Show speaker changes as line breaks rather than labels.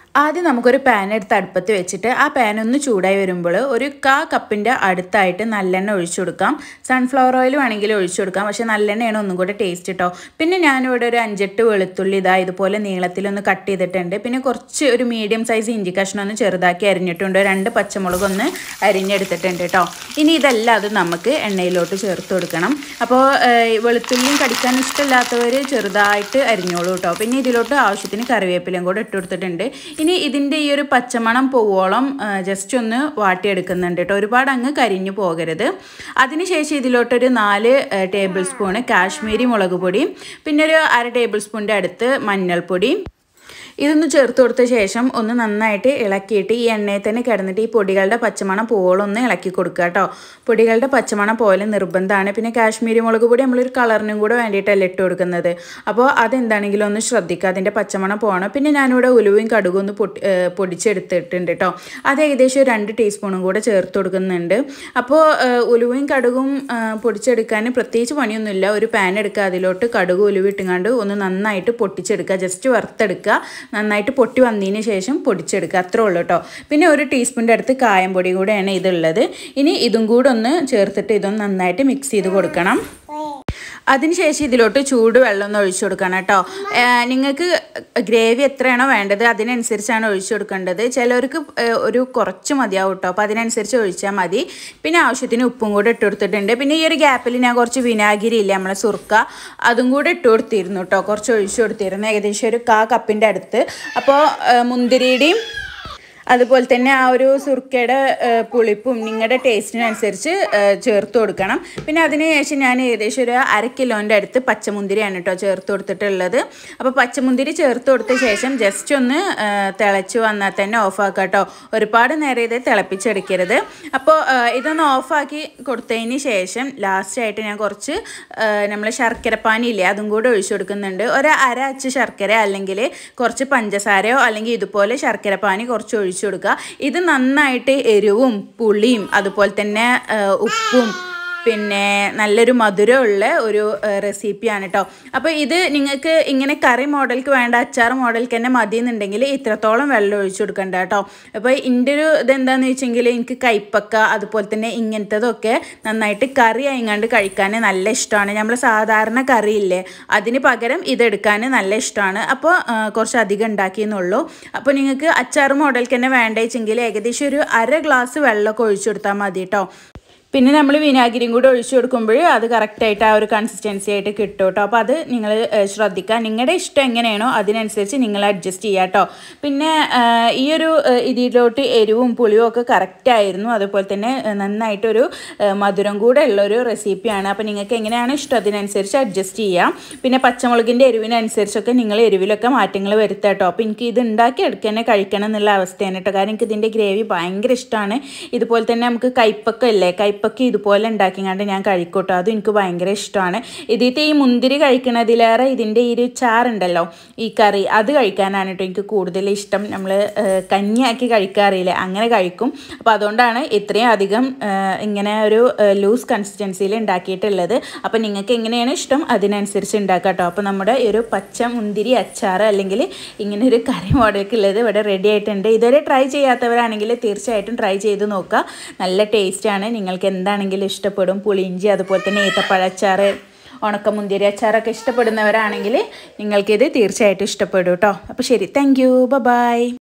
ആദ്യം നമുക്കൊരു പാൻ എടുത്ത് അടുപ്പത്ത് വെച്ചിട്ട് ആ പാൻ ഒന്ന് ചൂടായി വരുമ്പോൾ ഒരു കാ കപ്പിൻ്റെ അടുത്തായിട്ട് നല്ലെണ്ണ ഒഴിച്ചു കൊടുക്കാം സൺഫ്ലവർ ഓയിൽ വേണമെങ്കിൽ ഒഴിച്ചു കൊടുക്കാം പക്ഷേ നല്ലെണ്ണയാണ് ഒന്നും കൂടെ ടേസ്റ്റ് കേട്ടോ പിന്നെ ഞാനിവിടെ ഒരു അഞ്ചെട്ട് വെളുത്തുള്ളി ഇതാ ഇതുപോലെ നീളത്തിലൊന്ന് കട്ട് ചെയ്തിട്ടുണ്ട് പിന്നെ കുറച്ച് ഒരു മീഡിയം സൈസ് ഇഞ്ചി കഷ്ണം ഒന്ന് ചെറുതാക്കി അരിഞ്ഞിട്ടുണ്ട് രണ്ട് പച്ചമുളക് ഒന്ന് അരിഞ്ഞെടുത്തിട്ടുണ്ട് കേട്ടോ ഇനി ഇതെല്ലാം അത് നമുക്ക് എണ്ണയിലോട്ട് ചേർത്ത് കൊടുക്കണം അപ്പോൾ വെളുത്തുള്ളിയും കടിക്കാൻ ഇഷ്ടമില്ലാത്തവർ ചെറുതായിട്ട് അരിഞ്ഞോളൂ കേട്ടോ പിന്നെ ഇതിലോട്ട് ആവശ്യത്തിന് കറിവേപ്പിലയും കൂടെ ഇട്ട് കൊടുത്തിട്ടുണ്ട് ഇനി ഇതിൻ്റെ ഈ ഒരു പച്ചമണം പോവോളം ജസ്റ്റ് ഒന്ന് വാട്ടിയെടുക്കുന്നുണ്ട് കേട്ടോ ഒരുപാട് അങ്ങ് കരിഞ്ഞു പോകരുത് അതിനുശേഷം ഇതിലോട്ടൊരു നാല് ടേബിൾ സ്പൂണ് കാശ്മീരി മുളക് പൊടി പിന്നെ ഒരു അര ടേബിൾ സ്പൂണിൻ്റെ അടുത്ത് മഞ്ഞൾപ്പൊടി ഇതൊന്ന് ചേർത്ത് കൊടുത്ത ശേഷം ഒന്ന് നന്നായിട്ട് ഇളക്കിയിട്ട് ഈ എണ്ണയിൽ തന്നെ കിടന്നിട്ട് ഈ പൊടികളുടെ പച്ചമണം പോലൊന്ന് ഇളക്കി കൊടുക്കുക കേട്ടോ പൊടികളുടെ പച്ചമണം പോലെ നിർബന്ധമാണ് പിന്നെ കാശ്മീരി മുളക് പൊടി നമ്മളൊരു കളറിനും കൂടെ വേണ്ടിയിട്ടല്ല ഇട്ട് കൊടുക്കുന്നത് അപ്പോൾ അതെന്താണെങ്കിലും ഒന്ന് ശ്രദ്ധിക്കുക അതിൻ്റെ പച്ചമണം പോകണം പിന്നെ ഞാനിവിടെ ഉലുവയും കടുകും ഒന്ന് പൊട്ടി പൊടിച്ചെടുത്തിട്ടുണ്ട് കേട്ടോ അത് ഏകദേശം രണ്ട് ടീസ്പൂണും കൂടെ ചേർത്ത് കൊടുക്കുന്നുണ്ട് അപ്പോൾ ഉലുവയും കടുകും പൊടിച്ചെടുക്കാൻ പ്രത്യേകിച്ച് പണിയൊന്നുമില്ല ഒരു പാൻ എടുക്കുക അതിലോട്ട് കടുക് ഉലുവ ഇട്ടുങ്ങാണ്ട് ഒന്ന് നന്നായിട്ട് പൊട്ടിച്ചെടുക്കുക ജസ്റ്റ് വറുത്തെടുക്കുക നന്നായിട്ട് പൊട്ടി വന്നതിന് ശേഷം പൊടിച്ചെടുക്കുക അത്രേ ഉള്ളൂ കേട്ടോ പിന്നെ ഒരു ടീസ്പൂണിൻ്റെ അടുത്ത് കായം പൊടി കൂടെയാണ് ഇതുള്ളത് ഇനി ഇതും കൂടെ ഒന്ന് ചേർത്തിട്ട് ഇതൊന്ന് നന്നായിട്ട് മിക്സ് ചെയ്ത് കൊടുക്കണം അതിനുശേഷം ഇതിലോട്ട് ചൂട് വെള്ളം ഒന്ന് ഒഴിച്ചു കൊടുക്കണം കേട്ടോ നിങ്ങൾക്ക് ഗ്രേവി എത്രയാണോ വേണ്ടത് അതിനനുസരിച്ചാണ് ഒഴിച്ചു കൊടുക്കേണ്ടത് ചിലർക്ക് ഒരു കുറച്ച് മതിയാവും കേട്ടോ അപ്പോൾ അതിനനുസരിച്ച് ഒഴിച്ചാൽ മതി പിന്നെ ആവശ്യത്തിന് ഉപ്പും കൂടെ ഇട്ട് കൊടുത്തിട്ടുണ്ട് പിന്നെ ഈ ഒരു ഗ്യാപ്പിൽ ഞാൻ കുറച്ച് വിനാഗിരി ഇല്ലേ നമ്മളെ സുർക്ക അതും കൂടെ ഇട്ട് കൊടുത്തിരുന്നു കേട്ടോ കുറച്ച് ഒഴിച്ചു കൊടുത്തിരുന്നു ഏകദേശം ഒരു കാ കപ്പിൻ്റെ അടുത്ത് അപ്പോൾ മുന്തിരിയുടെയും അതുപോലെ തന്നെ ആ ഒരു സുർക്കയുടെ പുളിപ്പും നിങ്ങളുടെ ടേസ്റ്റിനനുസരിച്ച് ചേർത്ത് കൊടുക്കണം പിന്നെ അതിന് ശേഷം ഞാൻ ഏകദേശം ഒരു അര കിലോൻ്റെ അടുത്ത് പച്ചമുന്തിരിയാണ് കേട്ടോ ചേർത്ത് കൊടുത്തിട്ടുള്ളത് അപ്പോൾ പച്ചമുന്തിരി ചേർത്ത് കൊടുത്ത ശേഷം ജസ്റ്റ് ഒന്ന് തിളച്ച് വന്നാൽ തന്നെ ഓഫാക്കുക കേട്ടോ ഒരുപാട് നേരം ഇത് തിളപ്പിച്ചെടുക്കരുത് അപ്പോൾ ഇതൊന്ന് ഓഫാക്കി കൊടുത്തതിന് ശേഷം ലാസ്റ്റായിട്ട് ഞാൻ കുറച്ച് നമ്മൾ ശർക്കരപ്പാനി ഇല്ലേ അതും കൂടെ ഒഴിച്ചു കൊടുക്കുന്നുണ്ട് ഒരു അര അച്ച് ശർക്കര അല്ലെങ്കിൽ കുറച്ച് പഞ്ചസാരയോ അല്ലെങ്കിൽ ഇതുപോലെ ശർക്കരപ്പാനി കുറച്ച് ഒഴിച്ചു ഒഴിച്ചു കൊടുക്കുക ഇത് നന്നായിട്ട് എരിവും പുളിയും അതുപോലെ തന്നെ ഉപ്പും പിന്നെ നല്ലൊരു മധുരമുള്ള ഒരു റെസിപ്പിയാണ് കേട്ടോ അപ്പോൾ ഇത് നിങ്ങൾക്ക് ഇങ്ങനെ കറി മോഡൽക്ക് വേണ്ട അച്ചാർ മോഡൽക്ക് തന്നെ മതി എന്നുണ്ടെങ്കിൽ ഇത്രത്തോളം വെള്ളം ഒഴിച്ചു കൊടുക്കണ്ട കേട്ടോ അപ്പോൾ ഇതിൻ്റെ ഒരു ഇതെന്താണെന്ന് വെച്ചെങ്കിൽ എനിക്ക് കൈപ്പക്ക അതുപോലെ തന്നെ ഇങ്ങനത്തതൊക്കെ നന്നായിട്ട് കറി ആയിങ്ങാണ്ട് കഴിക്കാൻ നല്ല ഇഷ്ടമാണ് നമ്മൾ സാധാരണ കറിയില്ലേ അതിന് പകരം ഇതെടുക്കാൻ നല്ല ഇഷ്ടമാണ് അപ്പോൾ കുറച്ച് അധികം ഉണ്ടാക്കിയെന്നുള്ളൂ അപ്പോൾ നിങ്ങൾക്ക് അച്ചാർ മോഡൽക്ക് തന്നെ വേണ്ട വെച്ചെങ്കിൽ ഏകദേശം ഒരു അര ഗ്ലാസ് വെള്ളമൊക്കെ ഒഴിച്ചു കൊടുത്താൽ മതി കേട്ടോ പിന്നെ നമ്മൾ വിനാഗിരിയും കൂടി ഒഴിച്ചു കൊടുക്കുമ്പോൾ അത് കറക്റ്റായിട്ട് ആ ഒരു കൺസിസ്റ്റൻസി ആയിട്ട് കിട്ടും കേട്ടോ അപ്പോൾ അത് നിങ്ങൾ ശ്രദ്ധിക്കുക നിങ്ങളുടെ ഇഷ്ടം എങ്ങനെയാണോ അതിനനുസരിച്ച് നിങ്ങൾ അഡ്ജസ്റ്റ് ചെയ്യുക കേട്ടോ പിന്നെ ഈ ഒരു ഇതിലോട്ട് എരിവും പുളിയും ഒക്കെ കറക്റ്റായിരുന്നു അതുപോലെ തന്നെ നന്നായിട്ടൊരു മധുരം കൂടെ ഉള്ളൊരു റെസിപ്പിയാണ് അപ്പോൾ നിങ്ങൾക്ക് എങ്ങനെയാണ് ഇഷ്ടം അതിനനുസരിച്ച് അഡ്ജസ്റ്റ് ചെയ്യാം പിന്നെ പച്ചമുളകിൻ്റെ എരിവിനനുസരിച്ചൊക്കെ നിങ്ങൾ എരിവിലൊക്കെ മാറ്റങ്ങൾ വരുത്തുക കേട്ടോ അപ്പോൾ എനിക്ക് ഇത് ഉണ്ടാക്കി എടുക്കുക തന്നെ കഴിക്കണം എന്നുള്ള അവസ്ഥയാണ് കേട്ടോ കാരണം എനിക്ക് ഇതിൻ്റെ ഗ്രേവി ഭയങ്കര ഇഷ്ടമാണ് ഇതുപോലെ തന്നെ നമുക്ക് കൈപ്പൊക്കെ ഇല്ലേ കൈ കയ്പൊക്കെ ഇതുപോലെ ഉണ്ടാക്കിങ്ങാണ്ട് ഞാൻ കഴിക്കൂട്ടോ അതും എനിക്ക് ഭയങ്കര ഇഷ്ടമാണ് ഇതിത്തെ ഈ മുന്തിരി കഴിക്കണതിലേറെ ഇതിൻ്റെ ഈ ഒരു ചാറുണ്ടല്ലോ ഈ കറി അത് കഴിക്കാനാണ് കേട്ടോ എനിക്ക് കൂടുതൽ ഇഷ്ടം നമ്മൾ കഞ്ഞിയാക്കി കഴിക്കാറില്ല അങ്ങനെ കഴിക്കും അപ്പോൾ അതുകൊണ്ടാണ് ഇത്രയും അധികം ഇങ്ങനെ ഒരു ലൂസ് കൺസിസ്റ്റൻസിയിൽ ഉണ്ടാക്കിയിട്ടുള്ളത് അപ്പോൾ നിങ്ങൾക്ക് എങ്ങനെയാണ് ഇഷ്ടം അതിനനുസരിച്ച് ഉണ്ടാക്കാം കേട്ടോ അപ്പോൾ നമ്മുടെ ഒരു പച്ച മുന്തിരി അച്ചാർ അല്ലെങ്കിൽ ഇങ്ങനെ ഒരു കറി മോഡലൊക്കെ ഉള്ളത് ഇവിടെ റെഡി ആയിട്ടുണ്ട് ഇതുവരെ ട്രൈ ചെയ്യാത്തവരാണെങ്കിൽ തീർച്ചയായിട്ടും ട്രൈ ചെയ്ത് നോക്കുക നല്ല ടേസ്റ്റാണ് നിങ്ങൾക്ക് എന്താണെങ്കിലും ഇഷ്ടപ്പെടും പുളിയിഞ്ചി അതുപോലെ തന്നെ ഈത്തപ്പഴച്ചാറ് ഉണക്കമുന്തിരി അച്ചാറൊക്കെ ഇഷ്ടപ്പെടുന്നവരാണെങ്കിൽ നിങ്ങൾക്കിത് തീർച്ചയായിട്ടും ഇഷ്ടപ്പെടും കേട്ടോ അപ്പോൾ ശരി താങ്ക് യു ബൈ